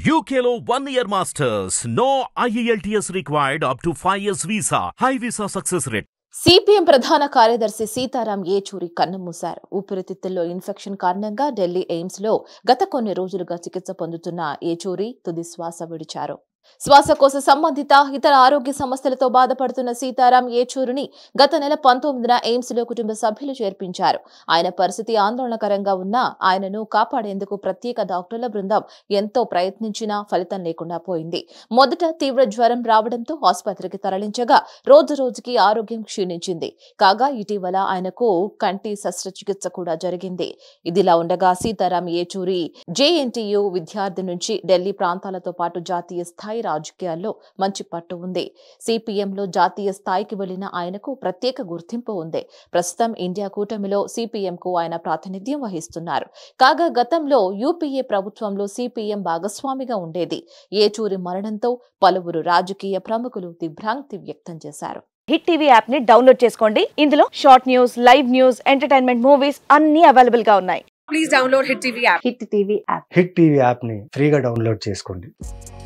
UKLO one year masters. No IELTS required up to 5 years visa. High visa success rate. CPM ప్రధాన కార్యదర్శి సీతారాం ఏచూరి కన్నుమూశారు ఊపిరితిత్తుల్లో infection కారణంగా Delhi AIIMS లో గత కొన్ని రోజులుగా చికిత్స పొందుతున్న ఏచూరి తుది శ్వాస విడిచారు శ్వాసకోశ సంబంధిత ఇతర ఆరోగ్య సమస్యలతో బాధపడుతున్న సీతారాం ఏచూరిని గత నెల పంతొమ్మిదిన ఎయిమ్స్ లో కుటుంబ సభ్యులు చేర్పించారు ఆయన పరిస్థితి ఆందోళనకరంగా ఉన్నా ఆయనను కాపాడేందుకు ప్రత్యేక డాక్టర్ల బృందం ఎంతో ప్రయత్నించినా ఫలితం లేకుండా పోయింది మొదట తీవ్ర జ్వరం రావడంతో ఆసుపత్రికి తరలించగా రోజు రోజుకి ఆరోగ్యం క్షీణించింది కాగా ఇటీవల ఆయనకు కంటి శస్త్రచికిత్స కూడా జరిగింది ఇదిలా ఉండగా సీతారాం ఏచూరి జేఎన్టీయు విద్యార్థి నుంచి ఢిల్లీ ప్రాంతాలతో పాటు జాతీయ స్థాయి రాజకీయాల్లో మంచి పట్టు ఉంది సిపిఎంలో జాతీయ స్థాయికి వెళ్లిన ఆయనకు ప్రత్యేక గుర్తింపు ఉంది ప్రస్తుతం ఇండియా కూటమిలో సిపిఎంకు ఆయన ప్రాతినిధ్యం వహిస్తున్నారు కాగా గతంలో యూపీఏ ప్రభుత్వంలో సిపిఎం భాగస్వామిగా ఉండేది ఏచూరి మరణంతో పలువురు రాజకీయ ప్రముఖులు దిగ్భ్రాంతి వ్యక్తం చేశారు హిట్ టీవీ యాప్ ని డౌన్లోడ్ చేసుకోండి ఇందులో short news live news entertainment movies అన్ని అవైలబుల్ గా ఉన్నాయి please download Hit TV app. Hit TV app హిట్ టీవీ యాప్ని ఫ్రీగా డౌన్లోడ్ చేసుకోండి